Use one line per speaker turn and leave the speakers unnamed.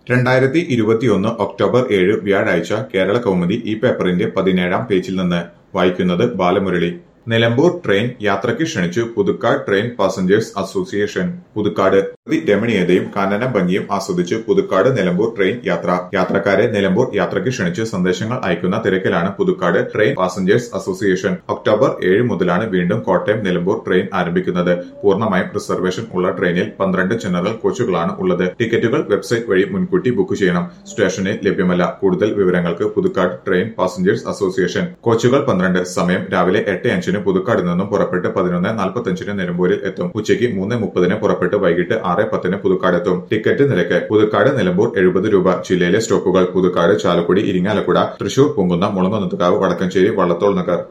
രണ്ടായിരത്തി ഇരുപത്തിയൊന്ന് ഒക്ടോബർ ഏഴ് വ്യാഴാഴ്ച കേരള കൗമുദി ഈ പേപ്പറിന്റെ പതിനേഴാം പേജിൽ നിന്ന് വായിക്കുന്നത് ബാലമുരളി നിലമ്പൂർ ട്രെയിൻ യാത്രയ്ക്ക് ക്ഷണിച്ചു Puthukkad train passengers association Puthukkad രമണീയതയും കാനന ഭംഗിയും ആസ്വദിച്ച് പുതുക്കാട് നിലമ്പൂർ ട്രെയിൻ യാത്ര യാത്രക്കാരെ നിലമ്പൂർ യാത്രയ്ക്ക് ക്ഷണിച്ച് സന്ദേശങ്ങൾ അയക്കുന്ന തിരക്കിലാണ് Puthukkad train passengers association October ഏഴ് മുതലാണ് വീണ്ടും കോട്ടയം നിലമ്പൂർ ട്രെയിൻ ആരംഭിക്കുന്നത് പൂർണ്ണമായും റിസർവേഷൻ ഉള്ള ട്രെയിനിൽ പന്ത്രണ്ട് ജനറൽ കോച്ചുകളാണ് ഉള്ളത് ടിക്കറ്റുകൾ വെബ്സൈറ്റ് വഴി മുൻകൂട്ടി ബുക്ക് ചെയ്യണം സ്റ്റേഷനിൽ ലഭ്യമല്ല കൂടുതൽ വിവരങ്ങൾക്ക് പുതുക്കാട് ട്രെയിൻ പാസഞ്ചേഴ്സ് അസോസിയേഷൻ കോച്ചുകൾ പന്ത്രണ്ട് സമയം രാവിലെ എട്ട് അഞ്ചിന് പുതുക്കാട് നിന്നും പുറപ്പെട്ട് പതിനൊന്ന് നാൽപ്പത്തഞ്ചിന് നിലമ്പൂരിൽ എത്തും ഉച്ചയ്ക്ക് മൂന്ന് മുപ്പതിന് പുറപ്പെട്ട് വൈകിട്ട് ആറ് പത്തിന് പുതുക്കാട് എത്തും ടിക്കറ്റ് നിരക്ക് പുതുക്കാട് നിലമ്പൂർ എഴുപത് രൂപ ജില്ലയിലെ സ്റ്റോപ്പുകൾ പുതുക്കാട് ചാലക്കുടി ഇരിങ്ങാലക്കുട തൃശൂർ പൂങ്കുന്ന മുളങ്ങുന്നത്തുകാവ് വടക്കഞ്ചേരി വള്ളത്തോൾ നഗർ